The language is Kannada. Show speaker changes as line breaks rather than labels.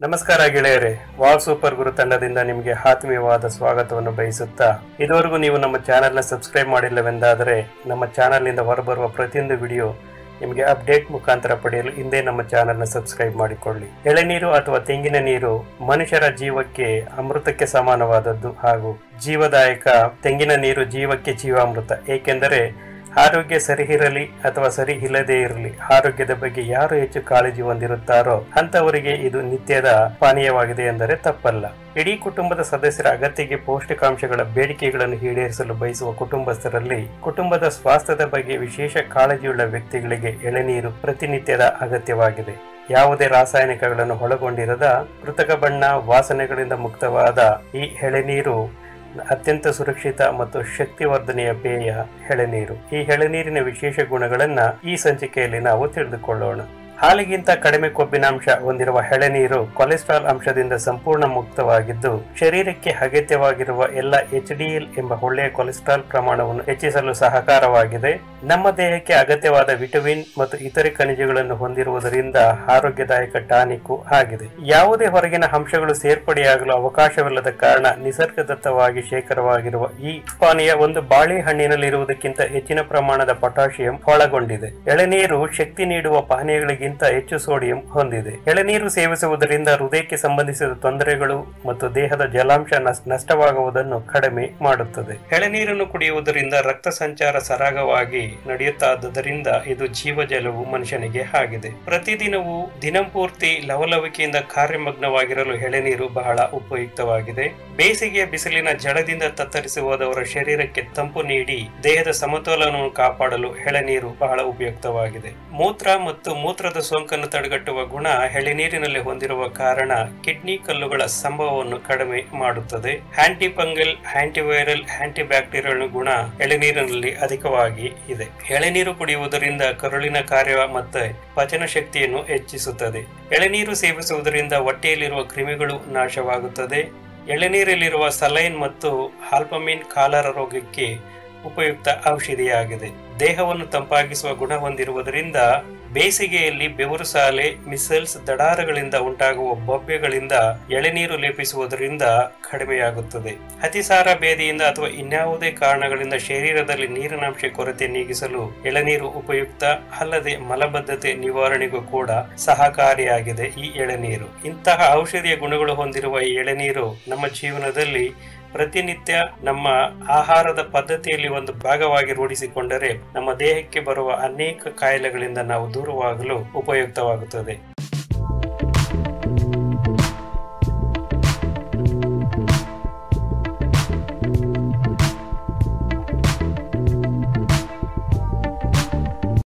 ನಮಸ್ಕಾರ ಗೆಳೆಯರೇ ವಾಲ್ ಸೂಪರ್ ಗುರು ತಂಡದಿಂದ ನಿಮಗೆ ಆತ್ಮೀಯವಾದ ಸ್ವಾಗತವನ್ನು ಬಯಸುತ್ತಾ ಇದುವರೆಗೂ ನೀವು ನಮ್ಮ ಚಾನೆಲ್ನ ಸಬ್ಸ್ಕ್ರೈಬ್ ಮಾಡಿಲ್ಲವೆಂದಾದರೆ ನಮ್ಮ ಚಾನೆಲ್ನಿಂದ ಹೊರಬರುವ ಪ್ರತಿಯೊಂದು ವಿಡಿಯೋ ನಿಮಗೆ ಅಪ್ಡೇಟ್ ಮುಖಾಂತರ ಪಡೆಯಲು ಹಿಂದೆ ನಮ್ಮ ಚಾನೆಲ್ನ ಸಬ್ಸ್ಕ್ರೈಬ್ ಮಾಡಿಕೊಳ್ಳಿ ಎಳೆನೀರು ಅಥವಾ ತೆಂಗಿನ ನೀರು ಮನುಷ್ಯರ ಜೀವಕ್ಕೆ ಅಮೃತಕ್ಕೆ ಸಮಾನವಾದದ್ದು ಹಾಗೂ ಜೀವದಾಯಕ ತೆಂಗಿನ ನೀರು ಜೀವಕ್ಕೆ ಜೀವಾಮೃತ ಏಕೆಂದರೆ ಆರೋಗ್ಯ ಸರಿ ಇರಲಿ ಅಥವಾ ಸರಿ ಇಲ್ಲದೇ ಇರಲಿ ಆರೋಗ್ಯದ ಬಗ್ಗೆ ಯಾರು ಹೆಚ್ಚು ಕಾಳಜಿ ಹೊಂದಿರುತ್ತಾರೋ ಅಂತವರಿಗೆ ಇದು ನಿತ್ಯದ ಪಾನೀಯವಾಗಿದೆ ಎಂದರೆ ತಪ್ಪಲ್ಲ ಇಡೀ ಕುಟುಂಬದ ಸದಸ್ಯರ ಅಗತ್ಯಕ್ಕೆ ಪೌಷ್ಟಿಕಾಂಶಗಳ ಬೇಡಿಕೆಗಳನ್ನು ಈಡೇರಿಸಲು ಬಯಸುವ ಕುಟುಂಬಸ್ಥರಲ್ಲಿ ಕುಟುಂಬದ ಸ್ವಾಸ್ಥ್ಯದ ಬಗ್ಗೆ ವಿಶೇಷ ಕಾಳಜಿಯುಳ್ಳ ವ್ಯಕ್ತಿಗಳಿಗೆ ಎಳೆನೀರು ಪ್ರತಿನಿತ್ಯದ ಅಗತ್ಯವಾಗಿದೆ ಯಾವುದೇ ರಾಸಾಯನಿಕಗಳನ್ನು ಒಳಗೊಂಡಿರದ ಕೃತಕ ಬಣ್ಣ ವಾಸನೆಗಳಿಂದ ಮುಕ್ತವಾದ ಈ ಎಳೆನೀರು ಅತ್ಯಂತ ಸುರಕ್ಷಿತ ಮತ್ತು ಶಕ್ತಿವರ್ಧನೆಯ ಪೇಯ ಎಳೆನೀರು ಈ ಎಳೆನೀರಿನ ವಿಶೇಷ ಗುಣಗಳನ್ನ ಈ ಸಂಚಿಕೆಯಲ್ಲಿ ನಾವು ತಿಳಿದುಕೊಳ್ಳೋಣ ಹಾಲಿಗಿಂತ ಕಡಿಮೆ ಕೊಬ್ಬಿನಾಂಶ ಹೊಂದಿರುವ ಎಳೆನೀರು ಕೊಲೆಸ್ಟ್ರಾಲ್ ಅಂಶದಿಂದ ಸಂಪೂರ್ಣ ಮುಕ್ತವಾಗಿದ್ದು ಶರೀರಕ್ಕೆ ಅಗತ್ಯವಾಗಿರುವ ಎಲ್ಲ ಎಚ್ ಡಿಎಲ್ ಎಂಬ ಒಳ್ಳೆಯ ಕೊಲೆಸ್ಟ್ರಾಲ್ ಪ್ರಮಾಣವನ್ನು ಹೆಚ್ಚಿಸಲು ಸಹಕಾರವಾಗಿದೆ ನಮ್ಮ ದೇಹಕ್ಕೆ ಅಗತ್ಯವಾದ ವಿಟಮಿನ್ ಮತ್ತು ಇತರೆ ಖನಿಜಗಳನ್ನು ಹೊಂದಿರುವುದರಿಂದ ಆರೋಗ್ಯದಾಯಕ ಟಾನಿಕ್ ಆಗಿದೆ ಯಾವುದೇ ಹೊರಗಿನ ಅಂಶಗಳು ಸೇರ್ಪಡೆಯಾಗಲು ಅವಕಾಶವಿಲ್ಲದ ಕಾರಣ ನಿಸರ್ಗದತ್ತವಾಗಿ ಶೇಖರವಾಗಿರುವ ಈ ಪಾನೀಯ ಒಂದು ಬಾಳೆಹಣ್ಣಿನಲ್ಲಿರುವುದಕ್ಕಿಂತ ಹೆಚ್ಚಿನ ಪ್ರಮಾಣದ ಪೊಟ್ಯಾಷಿಯಂ ಒಳಗೊಂಡಿದೆ ಎಳೆನೀರು ಶಕ್ತಿ ನೀಡುವ ಪಾನೀಯಗಳಿಗಿಂತ ಹೆಚ್ಚು ಸೋಡಿಯಂ ಹೊಂದಿದೆ ಎಳೆನೀರು ಸೇವಿಸುವುದರಿಂದ ಹೃದಯಕ್ಕೆ ಸಂಬಂಧಿಸಿದ ತೊಂದರೆಗಳು ಮತ್ತು ದೇಹದ ಜಲಾಂಶ ನಷ್ಟ- ನಷ್ಟವಾಗುವುದನ್ನು ಕಡಿಮೆ ಮಾಡುತ್ತದೆ ಎಳೆನೀರನ್ನು ಕುಡಿಯುವುದರಿಂದ ರಕ್ತ ಸಂಚಾರ ಸರಾಗವಾಗಿ ನಡೆಯುತ್ತಾದ್ದರಿಂದ ಇದು ಜೀವಜಲವು ಮನುಷ್ಯನಿಗೆ ಆಗಿದೆ ಪ್ರತಿದಿನವೂ ದಿನಪೂರ್ತಿ ಲವಲವಿಕೆಯಿಂದ ಕಾರ್ಯಮಗ್ನವಾಗಿರಲು ಎಳೆನೀರು ಬಹಳ ಉಪಯುಕ್ತವಾಗಿದೆ ಬೇಸಿಗೆಯ ಬಿಸಿಲಿನ ಜಡದಿಂದ ತತ್ತರಿಸಿ ಹೋದವರ ಶರೀರಕ್ಕೆ ತಂಪು ನೀಡಿ ದೇಹದ ಸಮತೋಲನವನ್ನು ಕಾಪಾಡಲು ಎಳೆನೀರು ಬಹಳ ಉಪಯುಕ್ತವಾಗಿದೆ ಮೂತ್ರ ಮತ್ತು ಮೂತ್ರದ ಸೋಂಕನ್ನು ತಡೆಗಟ್ಟುವ ಗುಣ ಎಳೆನೀರಿನಲ್ಲಿ ಹೊಂದಿರುವ ಕಾರಣ ಕಿಡ್ನಿ ಕಲ್ಲುಗಳ ಸಂಭವವನ್ನು ಕಡಿಮೆ ಮಾಡುತ್ತದೆ ಆಂಟಿಫಂಗಲ್ ಆಂಟಿವೈರಲ್ ಆಂಟಿಬ್ಯಾಕ್ಟೀರಿಯಲ್ ಗುಣ ಎಳೆನೀರಿನಲ್ಲಿ ಅಧಿಕವಾಗಿ ಇದೆ ಎಳೆನೀರು ಕುಡಿಯುವುದರಿಂದ ಕರುಳಿನ ಕಾರ್ಯ ಮತ್ತು ಪಚನ ಶಕ್ತಿಯನ್ನು ಹೆಚ್ಚಿಸುತ್ತದೆ ಎಳೆನೀರು ಸೇವಿಸುವುದರಿಂದ ಹೊಟ್ಟೆಯಲ್ಲಿರುವ ಕ್ರಿಮಿಗಳು ನಾಶವಾಗುತ್ತದೆ ಎಳೆನೀರಲ್ಲಿರುವ ಸಲೈನ್ ಮತ್ತು ಆಲ್ಬಮಿನ್ ಕಾಲರ ರೋಗಕ್ಕೆ ಉಪಯುಕ್ತ ಔಷಧಿಯಾಗಿದೆ ದೇಹವನ್ನು ತಂಪಾಗಿಸುವ ಗುಣ ಹೊಂದಿರುವುದರಿಂದ ಬೇಸಿಗೆಯಲ್ಲಿ ಬೆವರು ಸಾಲೆ ಮಿಸಲ್ಸ್ ದಡಾರಗಳಿಂದ ಉಂಟಾಗುವ ಬೊಬ್ಬೆಗಳಿಂದ ಎಳೆನೀರು ಲೇಪಿಸುವುದರಿಂದ ಕಡಿಮೆಯಾಗುತ್ತದೆ ಅತಿಸಾರ ಭೇದಿಯಿಂದ ಅಥವಾ ಇನ್ಯಾವುದೇ ಕಾರಣಗಳಿಂದ ಶರೀರದಲ್ಲಿ ನೀರಿನಾಂಶ ಕೊರತೆ ನೀಗಿಸಲು ಎಳೆನೀರು ಉಪಯುಕ್ತ ಅಲ್ಲದೆ ಮಲಬದ್ಧತೆ ನಿವಾರಣೆಗೂ ಕೂಡ ಸಹಕಾರಿಯಾಗಿದೆ ಈ ಎಳೆನೀರು ಇಂತಹ ಔಷಧಿಯ ಗುಣಗಳು ಹೊಂದಿರುವ ಈ ಎಳೆನೀರು ನಮ್ಮ ಜೀವನದಲ್ಲಿ ಪ್ರತಿನಿತ್ಯ ನಮ್ಮ ಆಹಾರದ ಪದ್ಧತಿಯಲ್ಲಿ ಒಂದು ಭಾಗವಾಗಿ ರೂಢಿಸಿಕೊಂಡರೆ ನಮ್ಮ ದೇಹಕ್ಕೆ ಬರುವ ಅನೇಕ ಕಾಯಿಲೆಗಳಿಂದ ನಾವು ದೂರವಾಗಲು ಉಪಯುಕ್ತವಾಗುತ್ತದೆ